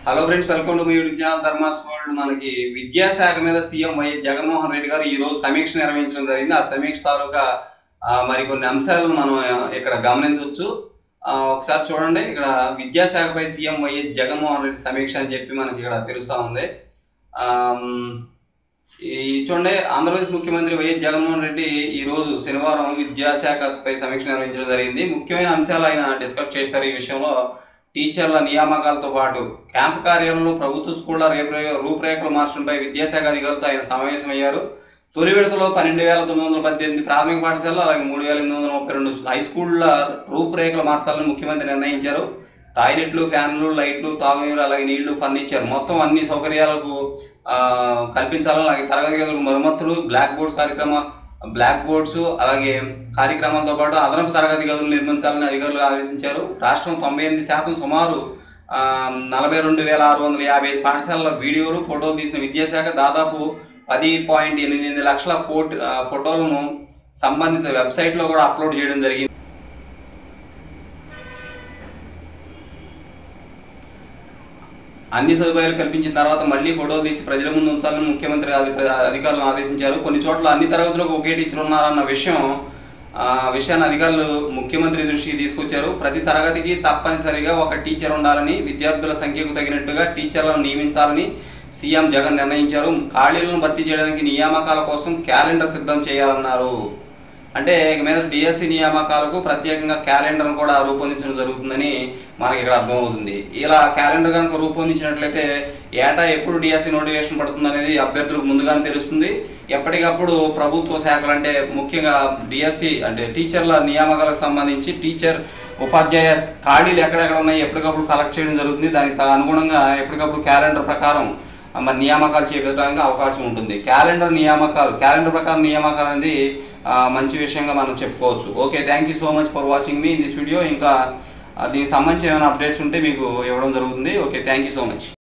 hello friends welcome to me YouTube channel Dharma's world మనకి విద్యాశాఖ మీద సీఎం వైఎస్ జగన్మోహన్ రెడ్డి గారు ఈ రోజు సమీక్ష నిర్వహించడం జరిగింది ఆ సమీక్ష తాలూకా ఆ, మరికొన్ని అంశాలను మనం ఆ, ఇక్కడ గమనించవచ్చు ఆ, ఒకసారి చూడండి ఇక్కడ విద్యాశాఖపై సీఎం వైఎస్ జగన్మోహన్ రెడ్డి సమీక్ష అని చెప్పి మనకి ఇక్కడ తెలుస్తా ఉంది ఆమ్, ఈ చూడండి ఆంధ్రప్రదేశ్ ముఖ్యమంత్రి వైఎస్ జగన్మోహన్ రెడ్డి ఈ రోజు శనివారం విద్యాశాఖపై సమీక్ష నిర్వహించడం జరిగింది ముఖ్యమైన అంశాలు ఆయన డిస్కస్ చేశారు ఈ విషయంలో టీచర్ల నియామకాలతో పాటు క్యాంపు కార్యాలయంలో ప్రభుత్వ స్కూళ్ల రేపు- రూపురేఖలు మార్చడంపై విద్యాశాఖ అధికారులతో ఆయన సమావేశమయ్యారు తొలి విడతలో పన్నెండు వేల తొమ్మిది వందల పద్దెనిమిది ప్రాథమిక పాఠశాలలు అలాగే మూడు వేల ఎనిమిది వందల ముప్పై రెండు హై స్కూళ్ల రూపురేఖలు మార్చాలని ముఖ్యమంత్రి నిర్ణయించారు టాయిలెట్లు ఫ్యాన్లు లైట్లు తాగునీరు అలాగే నీళ్లు ఫర్నిచర్ మొత్తం అన్ని సౌకర్యాలకు ఆ, కల్పించాలని అలాగే తరగతి గదులకు మరమ్మతులు బ్లాక్ బోర్డ్స్ కార్యక్రమ బ్లాక్ బోర్డ్స్ అలాగే కార్యక్రమాలతో పాటు అదనపు తరగతి గదులు నిర్మించాలని అధికారులు ఆదేశించారు రాష్ట్రం తొంభై ఎనిమిది శాతం సుమారు ఆ, నలభై రెండు వేల ఆరు వందల యాభై ఐదు పాఠశాలల వీడియోలు ఫోటోలు తీసిన విద్యాశాఖ దాదాపు పది పాయింట్ ఎనిమిది లక్షల ఫోట్ ఆ, ఫోటోలను సంబంధిత వెబ్సైట్లో కూడా అప్లోడ్ చేయడం జరిగింది అన్ని సదుపాయాలు కల్పించిన తర్వాత మళ్ళీ ఫోటోలు తీసి ప్రజల ముందు ఉంచాలని ముఖ్యమంత్రి అధి- అధికారులను ఆదేశించారు కొన్ని చోట్ల అన్ని తరగతులకు ఒకే టీచర్ ఉన్నారన్న విషయం ఆ విషయాన్ని అధికారులు ముఖ్యమంత్రి దృష్టికి తీసుకొచ్చారు ప్రతి తరగతికి తప్పనిసరిగా ఒక టీచర్ ఉండాలని విద్యార్థుల సంఖ్యకు తగినట్టుగా టీచర్లను నియమించాలని సీఎం జగన్ నిర్ణయించారు ఖాళీలను భర్తీ చేయడానికి నియామకాల కోసం క్యాలెండర్ సిద్ధం చేయాలన్నారు అంటే ఇక మీద డిఎస్సి నియామకాలకు ప్రత్యేకంగా క్యాలెండర్ కూడా రూపొందించడం జరుగుతుందని మనకి ఇక్కడ అర్థమవుతుంది ఇలా క్యాలెండర్ కనుక రూపొందించినట్లయితే ఏటా ఎప్పుడు డిఎస్సి నోటిఫికేషన్ పడుతుంది అనేది అభ్యర్థులకు ముందుగానే తెలుస్తుంది ఎప్పటికప్పుడు ప్రభుత్వ శాఖలు అంటే ముఖ్యంగా డిఎస్సి అంటే టీచర్ల నియామకాలకు సంబంధించి టీచర్ ఉపాధ్యాయ ఖాళీలు ఎక్కడెక్కడ ఉన్నాయి ఎప్పటికప్పుడు కలెక్ట్ చేయడం జరుగుతుంది దానికి త- అనుగుణంగా ఎప్పటికప్పుడు క్యాలెండర్ ప్రకారం మరి నియామకాలు చేపట్టడానికి అవకాశం ఉంటుంది క్యాలెండర్ నియామకాలు క్యాలెండర్ ప్రకారం నియామకాలు అనేది ఆ, మంచి విషయంగా మనం చెప్పుకోవచ్చు okay thank you so much for watching me in this video ఇంకా ఆ, దీనికి సంబంధించి ఏమైనా అప్డేట్స్ ఉంటే మీకు ఇవ్వడం జరుగుతుంది okay thank you so much